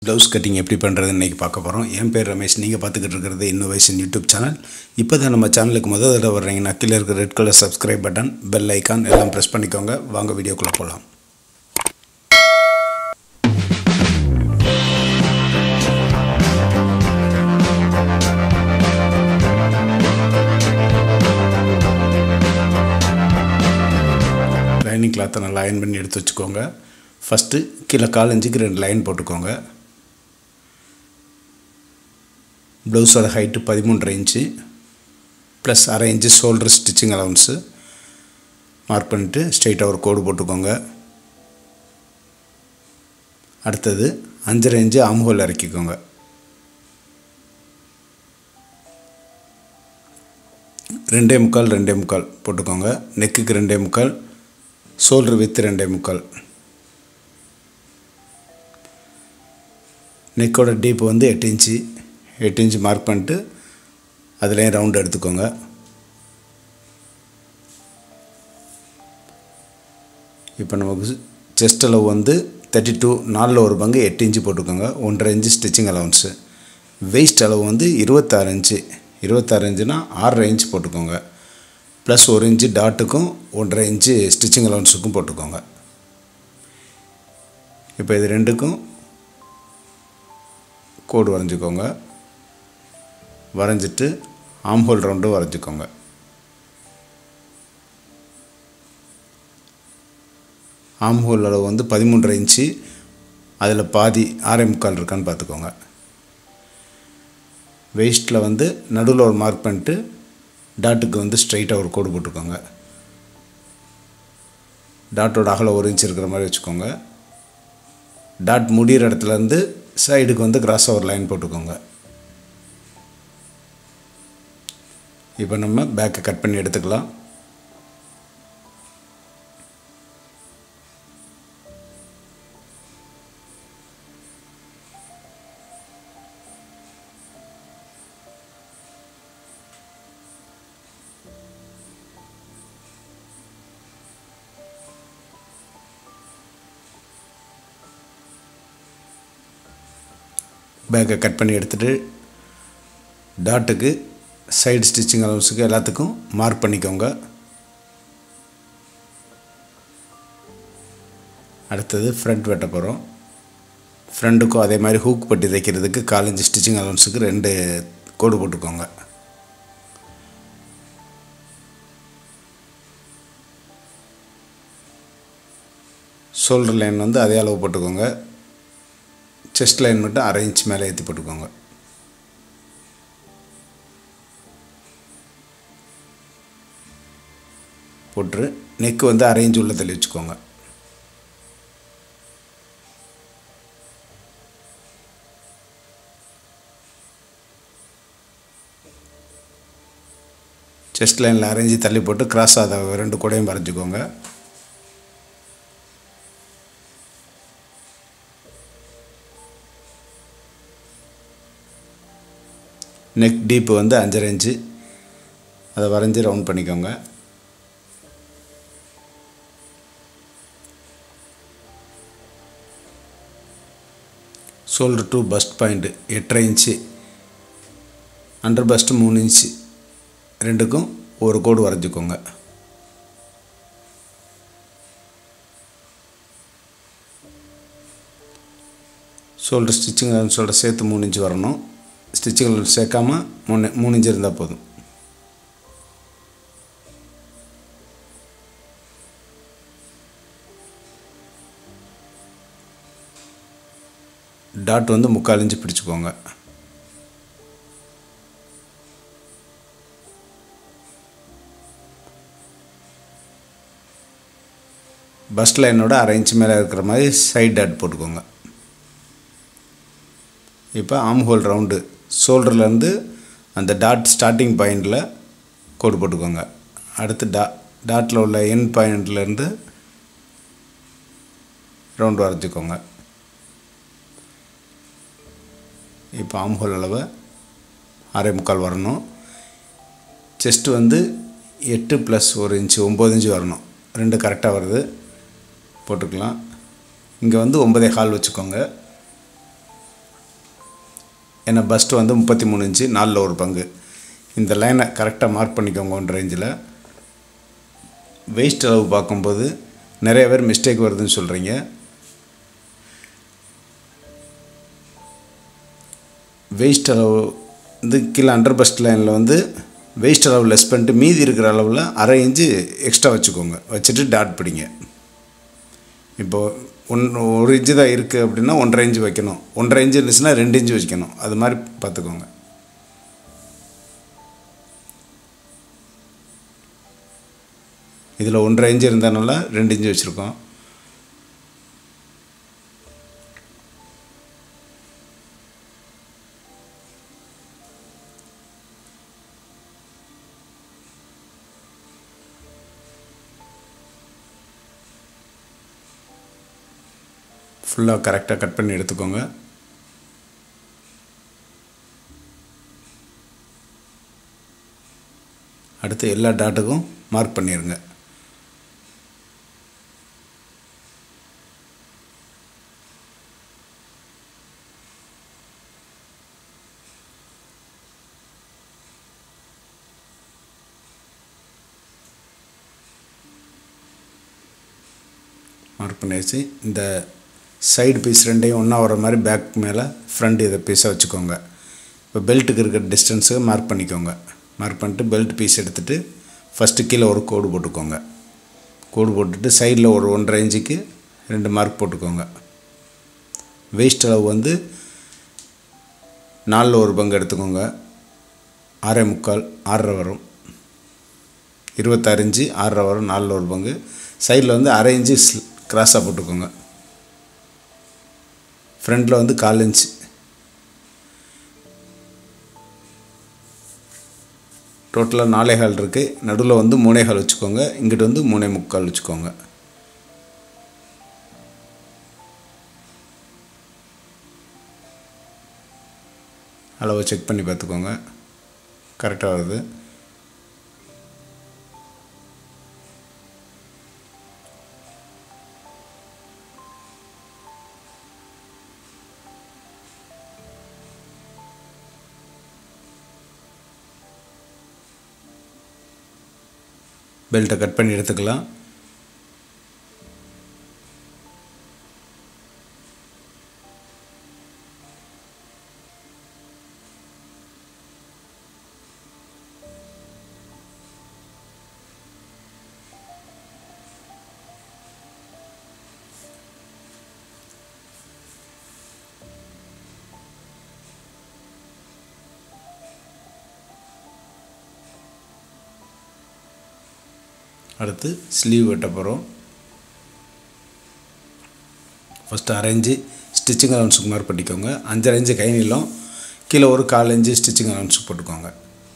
blouse cutting எப்படி பண்ணுறதுன்னு இன்றைக்கி பார்க்க போகிறோம் என் பேர் ரமேஷ் நீங்கள் பார்த்துக்கிட்டு இருக்கிறது இன்னோவேஷன் யூடியூப் சேனல் இப்போ தான் நம்ம சேனலுக்கு முதல் தடவை வர்றீங்கன்னா கீழே இருக்கிற red colour subscribe button bell icon எல்லாம் ப்ரெஸ் பண்ணிக்கோங்க வாங்க வீடியோக்குள்ளே போகலாம் லைனிங் கிளாத்தை நல்லா அயன் பண்ணி எடுத்து வச்சுக்கோங்க ஃபஸ்ட்டு கீழே கால் இன்ச்சுக்கு ரெண்டு லைன் போட்டுக்கோங்க ப்ளவுஸோட ஹைட்டு பதிமூன்றரை இன்ச்சு ப்ளஸ் அரை inch shoulder stitching allowance mark பண்ணிவிட்டு ஸ்ட்ரெயிட்டாக ஒரு கோடு போட்டுக்கோங்க அடுத்தது அஞ்சரை இன்ச்சு ஆம்ஹோல் இறக்கிக்கோங்க ரெண்டே முக்கால் ரெண்டே முக்கால் போட்டுக்கோங்க நெக்குக்கு ரெண்டே முக்கால் ஷோல்டர் வித்து ரெண்டே முக்கால் நெக்கோட டீப் வந்து எட்டு இன்ச்சு எட்டு இன்ச்சு மார்க் பண்ணிட்டு அதுலேயும் ரவுண்ட் எடுத்துக்கோங்க இப்போ நமக்கு செஸ்ட் அளவு வந்து தேர்ட்டி டூ நாலில் ஒரு பங்கு எட்டு இன்ச்சு போட்டுக்கோங்க ஒன்றரை இன்ச்சு ஸ்டிச்சிங் அலவன்ஸு வெயிஸ்ட் அளவு வந்து இருபத்தாறு இன்ச்சு இருபத்தாறு இன்ச்சுனா ஆறரை இன்ச்சு போட்டுக்கோங்க ப்ளஸ் ஒரு இன்ச்சு டாட்டுக்கும் ஒன்றரை இன்ச்சு ஸ்டிச்சிங் அலவன்ஸுக்கும் போட்டுக்கோங்க இப்போ இது ரெண்டுக்கும் கோடு வரைஞ்சிக்கோங்க வரைஞ்சிட்டு ஆம்ஹோல் ரவுண்டு வரைஞ்சிக்கோங்க ஆம்ஹோல் அளவு வந்து பதிமூன்றரை இன்ச்சு அதில் பாதி ஆறே முக்கால் இருக்கான்னு பார்த்துக்கோங்க வெயிஸ்ட்டில் வந்து நடுவில் ஒரு மார்க் பண்ணிட்டு டாட்டுக்கு வந்து ஸ்ட்ரைட்டாக ஒரு கோடு போட்டுக்கோங்க டாட்டோட அகலம் ஒரு இன்ச் இருக்கிற மாதிரி வச்சுக்கோங்க டாட் முடிகிற இடத்துலேருந்து சைடுக்கு வந்து கிராஸாக ஒரு லைன் போட்டுக்கோங்க இப்போ நம்ம பேக்கை கட் பண்ணி எடுத்துக்கலாம் பேக்கை கட் பண்ணி எடுத்துகிட்டு டாட்டுக்கு சைடு ஸ்டிச்சிங் அலவன்ஸுக்கு எல்லாத்துக்கும் மார்க் பண்ணிக்கோங்க அடுத்தது ஃப்ரண்ட் வெட்ட போகிறோம் ஃப்ரண்ட்டுக்கும் அதே மாதிரி ஹூக் பட்டி தைக்கிறதுக்கு காலஞ்சு ஸ்டிச்சிங் அலவன்ஸுக்கு ரெண்டு கோடு போட்டுக்கோங்க ஷோல்டர் லைன் வந்து அதே அளவு போட்டுக்கோங்க செஸ்ட் லைன் மட்டும் அரை இன்ச் மேலே ஏற்றி போட்டுக்கோங்க போட்டு நெக்கு வந்து அரை இன்ச் உள்ள தள்ளி வச்சுக்கோங்க செஸ்ட் லைனில் அரைஞ்சி தள்ளி போட்டு கிராஸ் அதை ரெண்டு கூடையும் வரைஞ்சிக்கோங்க நெக் டீப்பு வந்து அஞ்சரை இன்ச்சு அதை வரைஞ்சி ரவுண்ட் பண்ணிக்கோங்க ஷோல்டர் டு பஸ்ட் பாயிண்ட்டு எட்டரை இன்ச்சு அண்டர் பஸ்ட்டு மூணு இன்ச்சு ரெண்டுக்கும் ஒரு கோடு வரைஞ்சிக்கோங்க ஷோல்டர் ஸ்டிச்சிங் ஷோல்டர் சேர்த்து மூணு இன்ச்சு வரணும் ஸ்டிச்சுகள் சேர்க்காம மூணு மூணு இன்ச்சு இருந்தால் போதும் டாட் வந்து முக்கால் இன்ச்சு பிடிச்சிக்கோங்க பஸ் லைனோட அரை இன்ச்சு மேலே இருக்கிற மாதிரி சைட் டாட் போட்டுக்கோங்க இப்போ ஆம் ஹோல் ரவுண்டு ஷோல்டர்லேருந்து அந்த டாட் ஸ்டார்டிங் பாயிண்டில் கோடு போட்டுக்கோங்க அடுத்து டா டாட்டில் உள்ள என் பாயிண்ட்லேருந்து ரவுண்டு வரைஞ்சிக்கோங்க இப்போ ஆம் ஹோல் அளவு அரை முக்கால் வரணும் செஸ்ட்டு வந்து எட்டு ப்ளஸ் ஒரு இன்ச்சு ஒம்பது இன்ச்சு வரணும் ரெண்டு கரெக்டாக வருது போட்டுக்கலாம் இங்கே வந்து ஒன்பதே கால் வச்சுக்கோங்க ஏன்னா பஸ்ட்டு வந்து முப்பத்தி மூணு இன்ச்சு நாலில் ஒரு பங்கு இந்த லைனை கரெக்டாக மார்க் பண்ணிக்கோங்க ஒன் ரேஞ்சில் வெயிஸ்ட் அளவு பார்க்கும்போது நிறைய பேர் மிஸ்டேக் வருதுன்னு சொல்கிறீங்க வெயிஸ்ட் அளவு வந்து கீழே அண்டர் பஸ்ட் லைனில் வந்து வெயிஸ்ட் அளவு லெஸ் பண்ணிட்டு மீதி இருக்கிற அளவில் அரை இன்ச்சு எக்ஸ்ட்ரா வச்சுக்கோங்க வச்சுட்டு டாட் பிடிங்க இப்போது ஒன் ஒரு இன்ச்சு தான் இருக்குது அப்படின்னா ஒன்றரை இன்ச்சு வைக்கணும் ஒன்றரை இன்ச்சு இருந்துச்சுன்னா ரெண்டு இன்ச்சு வச்சுக்கணும் அது மாதிரி பார்த்துக்கோங்க இதில் ஒன்றரை இன்ச்சு இருந்ததுனால ரெண்டு இன்ச்சு வச்சுருக்கோம் ஃபுல்லாக கரெக்டாக கட் பண்ணி எடுத்துக்கோங்க அடுத்து எல்லா டாட்டுக்கும் மார்க் பண்ணிடுங்க மார்க் பண்ணியாச்சு இந்த சைடு பீஸ் ரெண்டையும் ஒன்றா வர மாதிரி பேக் மேலே ஃப்ரண்ட் இதை பீஸை வச்சுக்கோங்க இப்போ பெல்ட்டுக்கு இருக்கிற டிஸ்டன்ஸை மார்க் பண்ணிக்கோங்க மார்க் பண்ணிட்டு பெல்ட் பீஸ் எடுத்துகிட்டு ஃபஸ்ட்டு கீழே ஒரு கோடு போட்டுக்கோங்க கோடு போட்டுட்டு சைடில் ஒரு ஒன்றரை இன்ச்சுக்கு ரெண்டு மார்க் போட்டுக்கோங்க வேஸ்ட் அளவு வந்து நாலில் ஒரு பங்கு எடுத்துக்கோங்க ஆறே முக்கால் ஆறரை வரும் இருபத்தாறு இன்ச்சு ஆறரை வரும் நாலில் ஒரு பங்கு சைடில் வந்து அரை இன்ச்சு கிராஸாக போட்டுக்கோங்க ஃப்ரண்டில் வந்து கால் இன்ச் டோட்டலாக நாலே கால் இருக்குது நடுவில் வந்து மூணே கால் வச்சுக்கோங்க இங்கிட்டு வந்து மூணே முக்கால் வச்சுக்கோங்க அளவை செக் பண்ணி பார்த்துக்கோங்க கரெக்டாக வருது பெல்ட்டை கட் பண்ணி எடுத்துக்கலாம் அடுத்து ஸ்லீவ் வெட்ட போகிறோம் ஃபஸ்ட்டு அரைஞ்சு ஸ்டிச்சிங் அலவன்ஸுக்கு மார்க் பண்ணிக்கோங்க அஞ்சரை இன்ச்சு கை நீளம் கீழே ஒரு கால் இன்ச்சு ஸ்டிச்சிங் அலவன்ஸுக்கு போட்டுக்கோங்க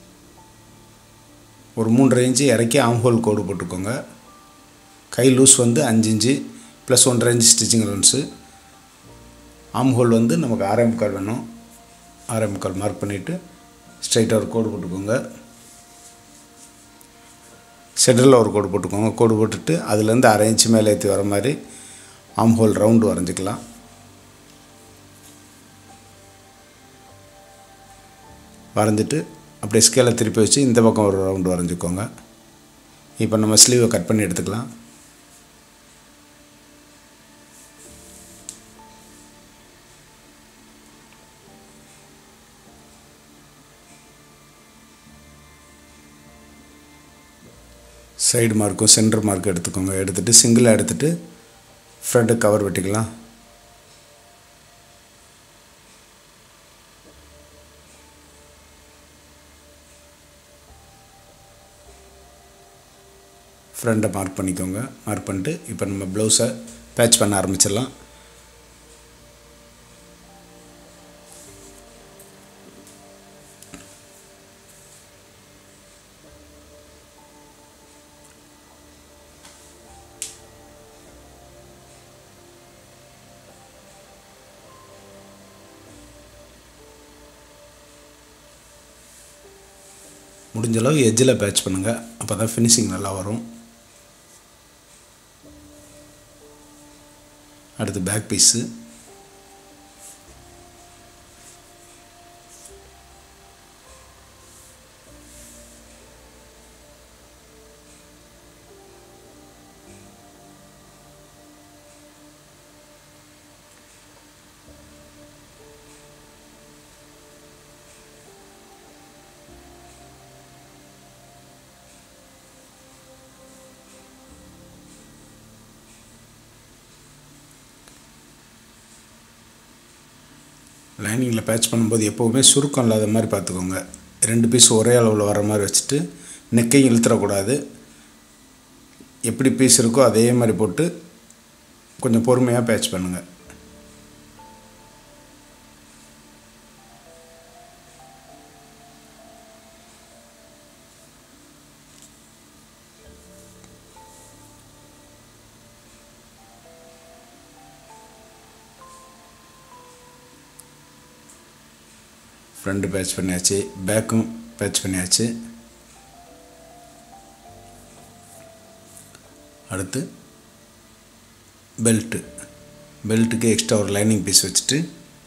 ஒரு மூன்றரை இன்ச்சு இறக்கி ஆம்ஹோல் கோடு போட்டுக்கோங்க கை லூஸ் வந்து அஞ்சு இன்ச்சு ப்ளஸ் ஒன்றரை இன்ச்சு ஸ்டிச்சிங் அலவன்ஸு ஆம்ஹோல் வந்து நமக்கு ஆறே முக்கால் வேணும் ஆறே முக்கால் மார்க் பண்ணிவிட்டு ஸ்ட்ரைட்டாக ஒரு கோடு போட்டுக்கோங்க சென்டரில் ஒரு கோடு போட்டுக்கோங்க கோடு போட்டுட்டு அதுலேருந்து அரை இன்ச்சு மேலே ஏற்றி வர மாதிரி ஆம் ஹோல் ரவுண்டு வரைஞ்சிக்கலாம் வரைஞ்சிட்டு அப்படியே ஸ்கேலை திருப்பி வச்சு இந்த பக்கம் ஒரு ரவுண்டு வரைஞ்சிக்கோங்க இப்போ நம்ம ஸ்லீவை கட் பண்ணி எடுத்துக்கலாம் சைடு மார்க்கும் சென்டர் மார்க்கும் எடுத்துக்கோங்க எடுத்துகிட்டு சிங்கிளாக எடுத்துகிட்டு ஃப்ரண்ட்டு கவர் வெட்டிக்கலாம் ஃப்ரண்ட்டை மார்க் பண்ணிக்கோங்க மார்க் பண்ணிட்டு இப்போ நம்ம ப்ளவுஸை பேட்ச் பண்ண ஆரம்பிச்சிடலாம் முடிஞ்ச அளவு எஜ்ஜில் பேட்ச் பண்ணுங்கள் அப்போ தான் ஃபினிஷிங் நல்லா வரும் அடுத்து பேக் பீஸு லைனிங்கில் பேட்ச் பண்ணும்போது எப்போவுமே சுருக்கம் இல்லாத மாதிரி பார்த்துக்கோங்க ரெண்டு பீஸ் ஒரே அளவில் வர மாதிரி வச்சுட்டு நெக்கையும் இழுத்துறக்கூடாது எப்படி பீஸ் இருக்கோ அதே மாதிரி போட்டு கொஞ்சம் பொறுமையாக பேட்ச் பண்ணுங்கள் ஃப்ரண்ட்டு பேட்ச் பண்ணியாச்சு பேக்கும் பேட்ச் பண்ணியாச்சு அடுத்து பெல்ட்டு பெல்ட்டுக்கு எக்ஸ்ட்ரா ஒரு லைனிங் பீஸ் வச்சுட்டு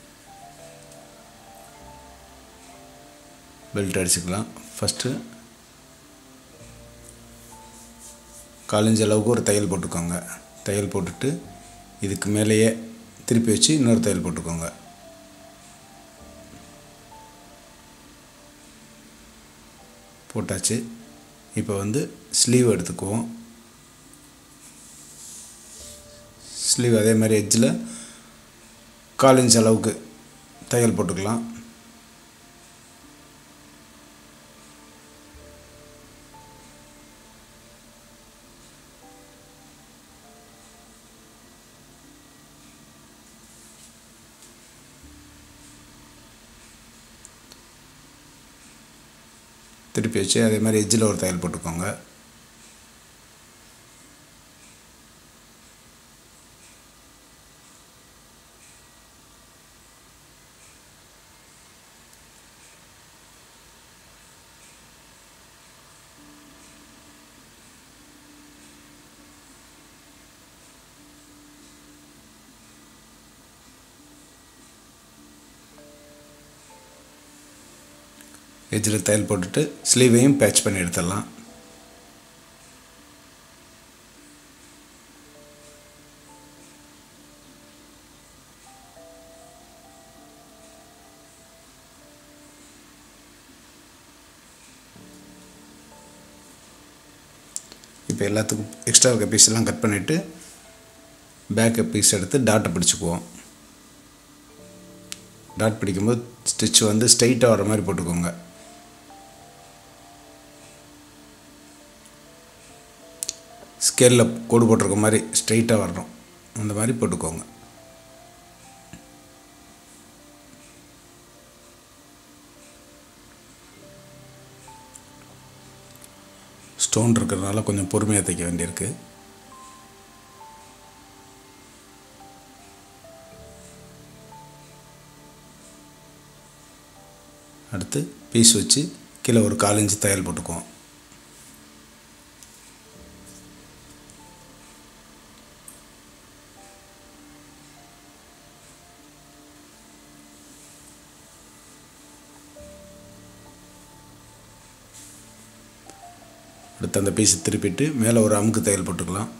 பெல்ட் அடிச்சுக்கலாம் ஃபஸ்ட்டு காலஞ்சு அளவுக்கு ஒரு தையல் போட்டுக்கோங்க தையல் போட்டுட்டு இதுக்கு மேலேயே திருப்பி வச்சு இன்னொரு தையல் போட்டுக்கோங்க போட்டாச்சு இப்போ வந்து ஸ்லீவ் எடுத்துக்குவோம் ஸ்லீவ் அதே மாதிரி எட்ஜில் கால் இன்ச் அளவுக்கு தையல் போட்டுக்கலாம் திருப்பி வச்சு அதே மாதிரி எட்ஜில் ஒரு தையல் போட்டுக்கோங்க எட்ஜில் தையல் போட்டுட்டு ஸ்லீவையும் பேட்ச் பண்ணி எடுத்துடலாம் இப்போ எல்லாத்துக்கும் எக்ஸ்ட்ரா இருக்க பீஸ் எல்லாம் கட் பண்ணிவிட்டு பேக்கை பீஸ் எடுத்து டாட்டை பிடிச்சிக்குவோம் டாட் பிடிக்கும்போது ஸ்டிச் வந்து ஸ்ட்ரைட்டாக வர மாதிரி போட்டுக்கோங்க ஸ்கேலில் கோடு போட்டிருக்க மாதிரி ஸ்ட்ரைட்டாக வரணும் அந்த மாதிரி போட்டுக்கோங்க ஸ்டோன் இருக்கிறதுனால கொஞ்சம் பொறுமையாக தைக்க வேண்டியிருக்கு அடுத்து பீஸ் வச்சு கீழே ஒரு கால் இன்ச்சு தையல் போட்டுக்குவோம் அடுத்து அந்த பீஸை திருப்பிட்டு மேலே ஒரு அமுக்கு தையல் போட்டுக்கலாம்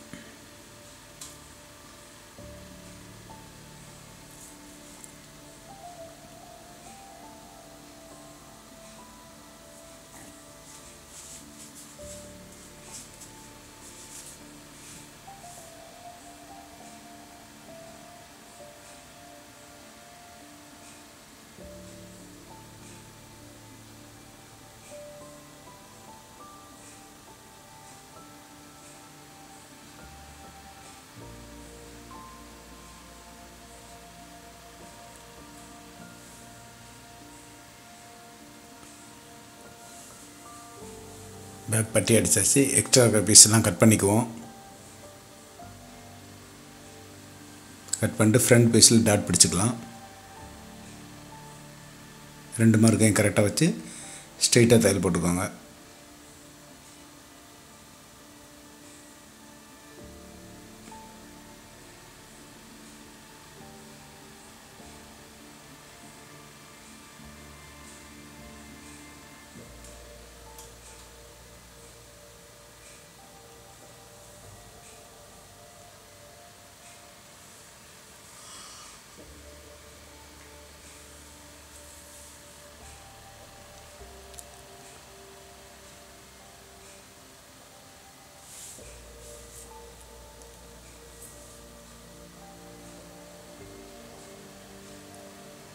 பேக் பட்டி அடித்தாச்சு எக்ஸ்ட்ரா இருக்கிற பீஸ்லாம் கட் பண்ணிக்குவோம் கட் பண்ணிட்டு ஃப்ரண்ட் பீஸில் டாட் பிடிச்சிக்கலாம் ரெண்டு மார்க்கையும் கரெக்டாக வச்சு ஸ்ட்ரெயிட்டாக தையல் போட்டுக்கோங்க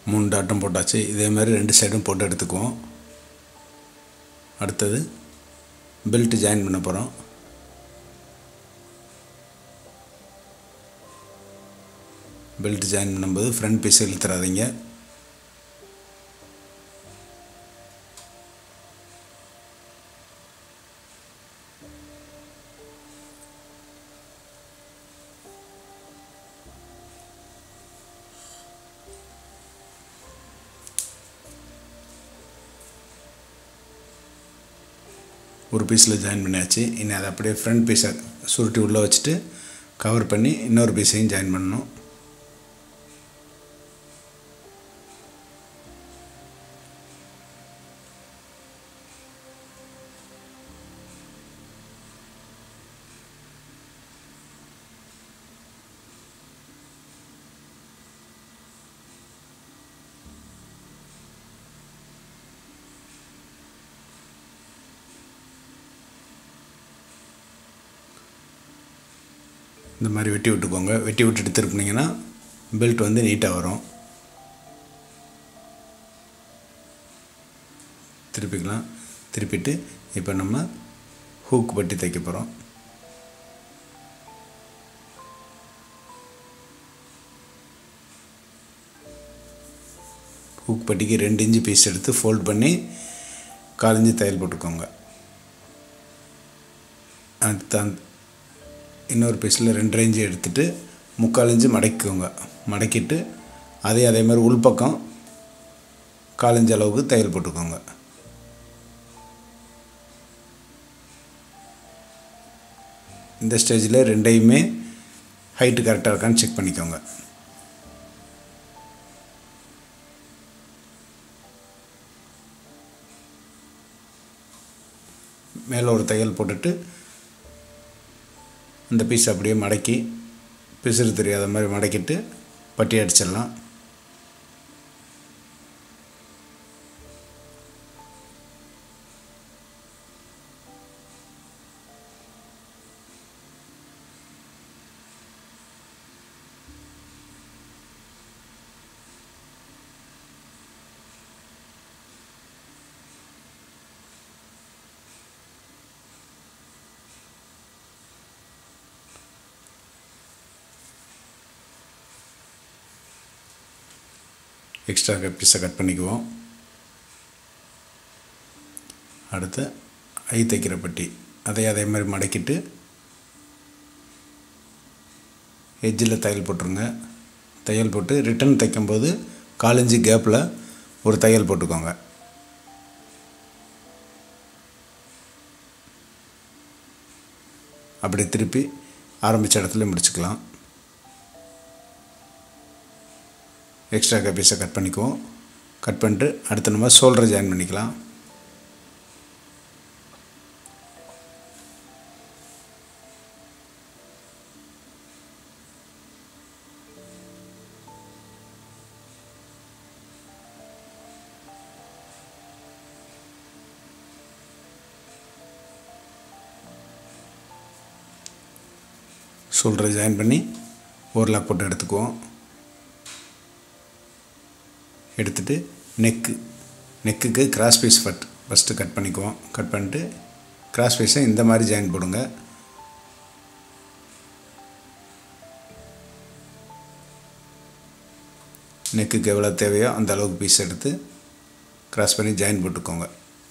மூணு டாட்டும் போட்டாச்சு இதே மாதிரி ரெண்டு சைடும் போட்டு எடுத்துக்குவோம் அடுத்தது பெல்ட் ஜாயின் பண்ண போகிறோம் பெல்ட் ஜாயின் பண்ணும்போது ஃப்ரண்ட் பீஸ் இழுத்துறாதீங்க ஒரு பீஸில் ஜாயின் பண்ணியாச்சு இனி அதை அப்படியே ஃப்ரண்ட் பீஸை சுருட்டி உள்ளே வச்சுட்டு கவர் பண்ணி இன்னொரு பீஸையும் ஜாயின் பண்ணணும் இந்த மாதிரி வெட்டி விட்டுக்கோங்க வெட்டி விட்டுட்டு திருப்பினீங்கன்னா பெல்ட் வந்து நீட்டாக வரும் திருப்பிக்கலாம் திருப்பிட்டு இப்போ நம்ம ஹூக் பட்டி தைக்க போகிறோம் ஹூக் பட்டிக்கு ரெண்டு இன்ச்சு பீஸ் எடுத்து ஃபோல்ட் பண்ணி காலஞ்சி தையல் போட்டுக்கோங்க அடுத்து அந்த இன்னொரு பீஸில் ரெண்டு இன்ச்சு எடுத்துகிட்டு முக்கால் இன்ச்சு மடக்கிக்கோங்க மடக்கிட்டு அதே அதே மாதிரி உள்பக்கம் காலஞ்சு அளவுக்கு தையல் போட்டுக்கோங்க இந்த ஸ்டேஜில் ரெண்டையுமே ஹைட்டு கரெக்டாக இருக்கான்னு செக் பண்ணிக்கோங்க மேலே ஒரு தையல் போட்டுட்டு அந்த பீஸ் அப்படியே மடக்கி பிசுறு தெரியாத மாதிரி மடக்கிட்டு பட்டி அடிச்சிடலாம் எக்ஸ்ட்ரா பீஸை கட் பண்ணிக்குவோம் அடுத்து ஐ தைக்கிற பட்டி அதை அதே மாதிரி மடக்கிட்டு எட்ஜில் தையல் போட்டுருங்க தையல் போட்டு ரிட்டன் தைக்கும்போது காலஞ்சி கேப்பில் ஒரு தையல் போட்டுக்கோங்க அப்படி திருப்பி ஆரம்பித்த இடத்துல முடிச்சுக்கலாம் எக்ஸ்ட்ரா பீஸை கட் பண்ணிக்குவோம் கட் பண்ணிட்டு அடுத்து நம்ம ஷோல்டர் ஜாயின் பண்ணிக்கலாம் ஷோல்டரை ஜாயின் பண்ணி ஓவர்லாக் போட்டு எடுத்துக்குவோம் எடுத்துகிட்டு நெக்கு நெக்குக்கு கிராஸ் பீஸ் ஃபட் ஃபஸ்ட்டு கட் பண்ணிக்குவோம் கட் பண்ணிட்டு கிராஸ் பீஸை இந்த மாதிரி ஜாயின் போடுங்க நெக்குக்கு எவ்வளோ தேவையோ அந்த அளவுக்கு பீஸ் எடுத்து கிராஸ் பண்ணி ஜாயின் போட்டுக்கோங்க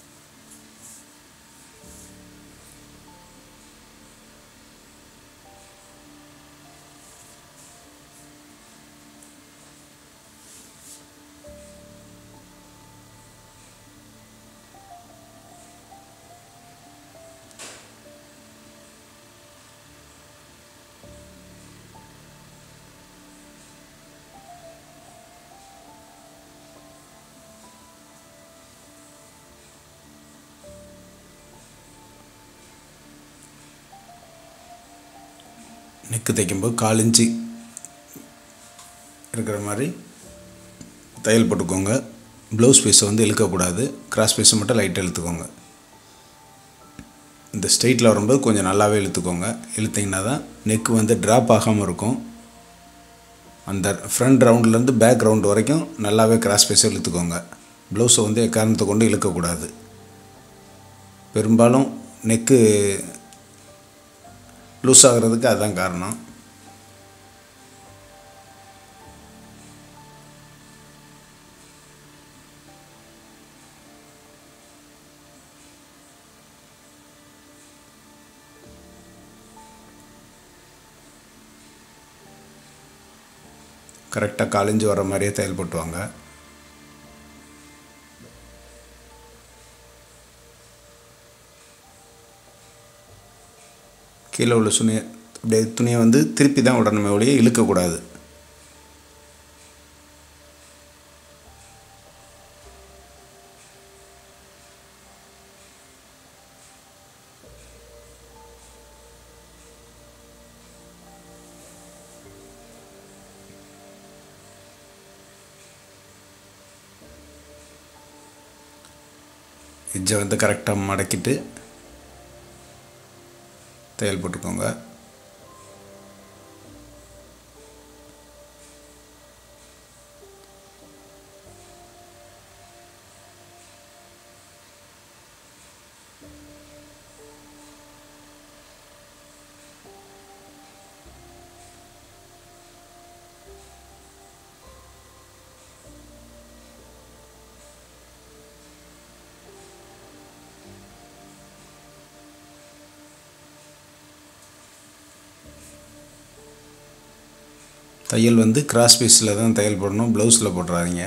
நெக்கு தைக்கும்போது கால் இன்ச்சு இருக்கிற மாதிரி தையல் போட்டுக்கோங்க ப்ளவுஸ் பீஸை வந்து இழுக்கக்கூடாது கிராஸ் பீஸை மட்டும் லைட்டாக இழுத்துக்கோங்க இந்த ஸ்ட்ரெயிட்டில் வரும்போது கொஞ்சம் நல்லாவே இழுத்துக்கோங்க இழுத்திங்கன்னா தான் நெக்கு வந்து ட்ராப் ஆகாமல் இருக்கும் அந்த ஃப்ரண்ட் ரவுண்ட்லேருந்து பேக் ரவுண்ட் வரைக்கும் நல்லாவே கிராஸ் பீஸை இழுத்துக்கோங்க ப்ளவுஸை வந்து எக்காரணத்தை கொண்டு இழுக்கக்கூடாது பெரும்பாலும் நெக்கு லூஸ் ஆகிறதுக்கு அதுதான் காரணம் கரெக்டாக காலிஞ்சு வர மாதிரியே தையல் போட்டுவாங்க கீழே உள்ள துணியை அப்படியே துணியை வந்து திருப்பி தான் விடணுமே ஒழிய இழுக்கக்கூடாது எஜ்ஜை வந்து கரெக்டாக மடக்கிட்டு தையல் போட்டுக்கோங்க தையல் வந்து கிராஸ் பீஸில் தான் தையல் போடணும் ப்ளவுஸில் போட்டுறாதீங்க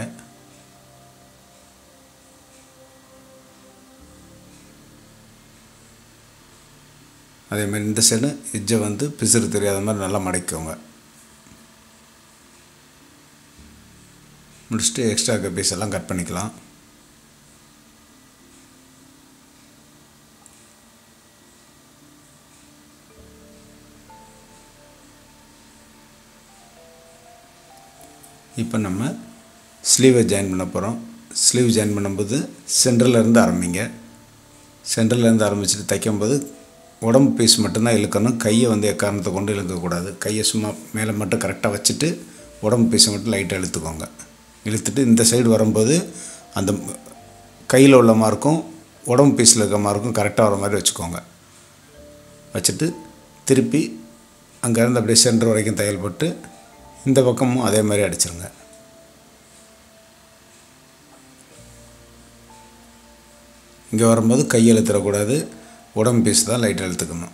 அதேமாதிரி இந்த சைடு எஜ்ஜை வந்து பிசுறு தெரியாத மாதிரி நல்லா மடக்கிக்கோங்க முடிச்சுட்டு எக்ஸ்ட்ரா இருக்க பீஸ் எல்லாம் கட் பண்ணிக்கலாம் இப்போ நம்ம ஸ்லீவை ஜாயின் பண்ண போகிறோம் ஸ்லீவ் ஜாயின் பண்ணும்போது சென்டர்லேருந்து ஆரம்பிங்க சென்டர்லேருந்து ஆரம்பிச்சுட்டு தைக்கும்போது உடம்பு பீஸ் மட்டும்தான் இழுக்கணும் கையை வந்து எக்காரணத்தை கொண்டு இழுக்கக்கூடாது கையை சும்மா மேலே மட்டும் கரெக்டாக வச்சுட்டு உடம்பு பீஸை மட்டும் லைட்டாக இழுத்துக்கோங்க இழுத்துட்டு இந்த சைடு வரும்போது அந்த கையில் உள்ள மார்க்கும் உடம்பு பீஸில் இருக்க மார்க்கும் கரெக்டாக வர மாதிரி வச்சுக்கோங்க வச்சுட்டு திருப்பி அங்கேருந்து அப்படியே சென்டர் வரைக்கும் தையல் போட்டு இந்த பக்கமும் அதே மாதிரி அடிச்சிருங்க இங்கே வரும்போது கை இழுத்துடக்கூடாது உடம்பு பீஸ் தான் லைட்டாக இழுத்துக்கணும்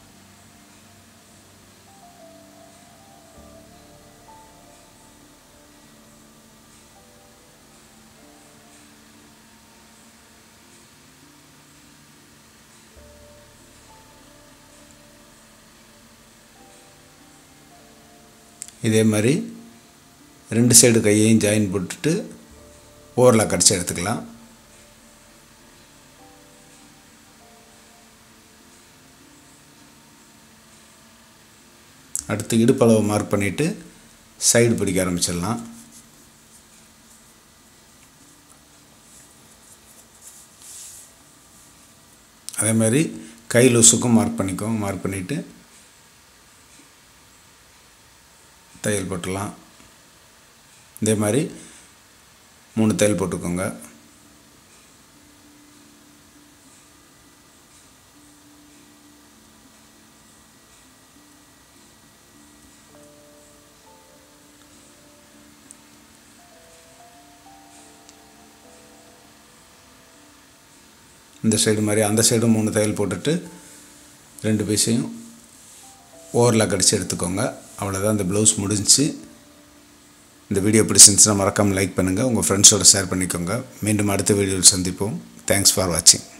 இதே மாதிரி ரெண்டு சைடு கையையும் ஜாயின் போட்டுட்டு ஓவரில் கடிச்சு எடுத்துக்கலாம் அடுத்து இடுப்பளவை மார்க் பண்ணிவிட்டு சைடு பிடிக்க ஆரம்பிச்சிடலாம் அதே மாதிரி கை லூஸுக்கும் மார்க் பண்ணிக்கோங்க மார்க் பண்ணிவிட்டு தையல் போட்டுடலாம் இதே மாதிரி மூணு தையல் போட்டுக்கோங்க இந்த சைடு மாதிரி அந்த சைடும் மூணு தையல் போட்டுட்டு ரெண்டு பீஸையும் ஓவரில் கடிச்சு எடுத்துக்கோங்க அவ்வளோதான் இந்த ப்ளவுஸ் முடிஞ்சிச்சு இந்த வீடியோ பிடிச்சிருந்துச்சுன்னா மறக்காமல் லைக் பண்ணுங்கள் உங்கள் ஃப்ரெண்ட்ஸோடு ஷேர் பண்ணிக்கோங்க மீண்டும் அடுத்த வீடியோவில் சந்திப்போம் தேங்க்ஸ் ஃபார் வாட்சிங்